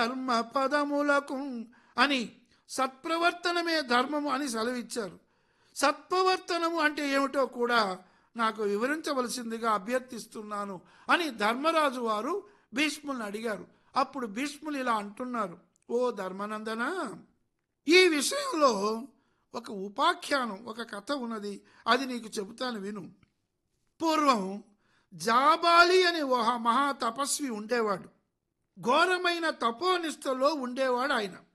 ధర్మ పదములకు అని సత్ప్రవర్తనమే ధర్మము అని సెలవిచ్చారు సత్ప్రవర్తనము అంటే ఏమిటో కూడా నాకు వివరించవలసిందిగా అభ్యర్థిస్తున్నాను అని ధర్మరాజు వారు భీష్ముల్ని అడిగారు అప్పుడు భీష్ములు ఇలా అంటున్నారు ఓ ధర్మనందన ఈ విషయంలో ఒక ఉపాఖ్యానం ఒక కథ ఉన్నది అది నీకు చెబుతాను విను పూర్వం జాబాలి అనే ఒక మహా తపస్వి ఉండేవాడు ఘోరమైన తపోనిష్టలో ఉండేవాడు ఆయన